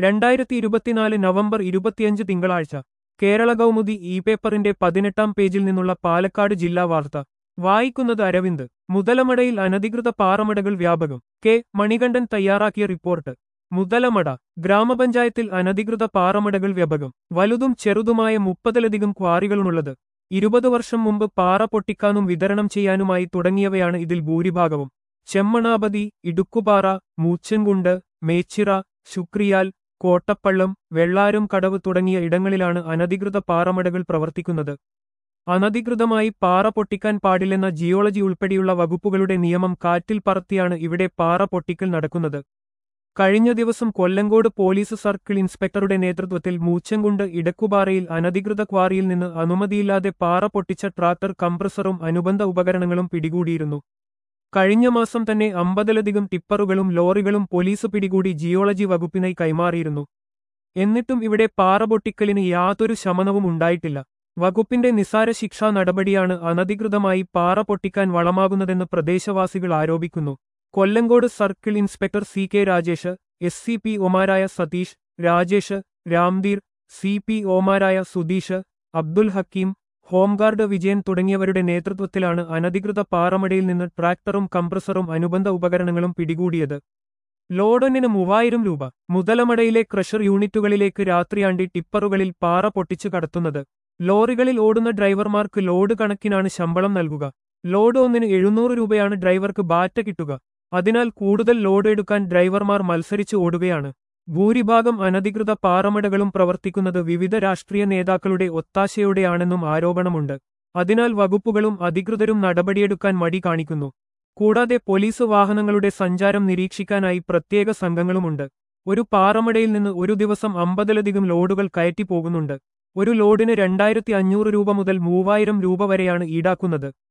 രണ്ടായിരത്തി ഇരുപത്തിനാല് നവംബർ ഇരുപത്തിയഞ്ച് തിങ്കളാഴ്ച കേരള കൗമുദി ഇ പേപ്പറിന്റെ പതിനെട്ടാം പേജിൽ നിന്നുള്ള പാലക്കാട് ജില്ലാ വാർത്ത വായിക്കുന്നത് അരവിന്ദ് മുതലമടയിൽ അനധികൃത പാറമടകൾ വ്യാപകം കെ മണികണ്ഠൻ തയ്യാറാക്കിയ റിപ്പോർട്ട് മുതലമട ഗ്രാമപഞ്ചായത്തിൽ അനധികൃത പാറമടകൾ വ്യാപകം വലുതും ചെറുതുമായ മുപ്പതിലധികം ക്വാറികളുമുള്ളത് ഇരുപത് വർഷം മുമ്പ് പാറ പൊട്ടിക്കാനും വിതരണം ചെയ്യാനുമായി തുടങ്ങിയവയാണ് ഇതിൽ ഭൂരിഭാഗവും ചെമ്മണാപതി ഇടുക്കുപാറ മൂച്ചൻകുണ്ട് മേച്ചിറ ശുക്രിയാൽ കോട്ടപ്പള്ളം വെള്ളാരം കടവ് തുടങ്ങിയ ഇടങ്ങളിലാണ് അനധികൃത പാറമടകൾ പ്രവർത്തിക്കുന്നത് അനധികൃതമായി പാറ പൊട്ടിക്കാൻ പാടില്ലെന്ന ജിയോളജി ഉൾപ്പെടെയുള്ള വകുപ്പുകളുടെ നിയമം കാറ്റിൽ പറത്തിയാണ് ഇവിടെ പാറ പൊട്ടിക്കൽ നടക്കുന്നത് കഴിഞ്ഞ ദിവസം കൊല്ലങ്കോട് പോലീസ് സർക്കിൾ ഇൻസ്പെക്ടറുടെ നേതൃത്വത്തിൽ മൂച്ചൻകുണ്ട് ഇടക്കുപാറയിൽ അനധികൃത ക്വാറിയിൽ നിന്ന് അനുമതിയില്ലാതെ പാറ പൊട്ടിച്ച ട്രാക്ടർ കംപ്രസറും അനുബന്ധ ഉപകരണങ്ങളും പിടികൂടിയിരുന്നു കഴിഞ്ഞ മാസം തന്നെ അമ്പതിലധികം ടിപ്പറുകളും ലോറികളും പോലീസ് പിടികൂടി ജിയോളജി വകുപ്പിനായി കൈമാറിയിരുന്നു എന്നിട്ടും ഇവിടെ പാറ പൊട്ടിക്കലിന് യാതൊരു ശമനവും ഉണ്ടായിട്ടില്ല വകുപ്പിന്റെ നിസാര ശിക്ഷാ നടപടിയാണ് അനധികൃതമായി പാറ പൊട്ടിക്കാൻ വളമാകുന്നതെന്ന് പ്രദേശവാസികൾ ആരോപിക്കുന്നു Kollengode circle inspector C K Rajesh S C P ഒമാരായ സതീഷ് രാജേഷ് രാംധീർ സി പി ഒമാരായ സുധീഷ് അബ്ദുൽ ഹക്കീം ഹോംഗാർഡ് വിജയൻ തുടങ്ങിയവരുടെ നേതൃത്വത്തിലാണ് അനധികൃത പാറമടയിൽ നിന്ന് ട്രാക്ടറും കംപ്രസറും അനുബന്ധ ഉപകരണങ്ങളും പിടികൂടിയത് ലോഡൊന്നിന് മൂവായിരം രൂപ മുതലമടയിലെ ക്രഷർ യൂണിറ്റുകളിലേക്ക് രാത്രിയാണ്ടി ടിപ്പറുകളിൽ പാറ പൊട്ടിച്ചു കടത്തുന്നത് ലോറികളിൽ ഓടുന്ന ഡ്രൈവർമാർക്ക് ലോഡ് കണക്കിനാണ് ശമ്പളം നൽകുക ലോഡ് ഒന്നിന് എഴുന്നൂറ് രൂപയാണ് ഡ്രൈവർക്ക് ബാറ്റ കിട്ടുക അതിനാൽ കൂടുതൽ ലോഡ് എടുക്കാൻ ഡ്രൈവർമാർ മത്സരിച്ച് ഓടുകയാണ് ഭൂരിഭാഗം അനധികൃത പാറമടകളും പ്രവർത്തിക്കുന്നത് വിവിധ രാഷ്ട്രീയ നേതാക്കളുടെ ഒത്താശയോടെയാണെന്നും ആരോപണമുണ്ട് അതിനാൽ വകുപ്പുകളും അധികൃതരും നടപടിയെടുക്കാൻ മടി കാണിക്കുന്നു കൂടാതെ പോലീസ് വാഹനങ്ങളുടെ സഞ്ചാരം നിരീക്ഷിക്കാനായി പ്രത്യേക സംഘങ്ങളുമുണ്ട് ഒരു പാറമടയിൽ നിന്ന് ഒരു ദിവസം അമ്പതിലധികം ലോഡുകൾ കയറ്റി പോകുന്നുണ്ട് ഒരു ലോഡിന് രണ്ടായിരത്തി അഞ്ഞൂറ് രൂപ മുതൽ മൂവായിരം രൂപ വരെയാണ് ഈടാക്കുന്നത്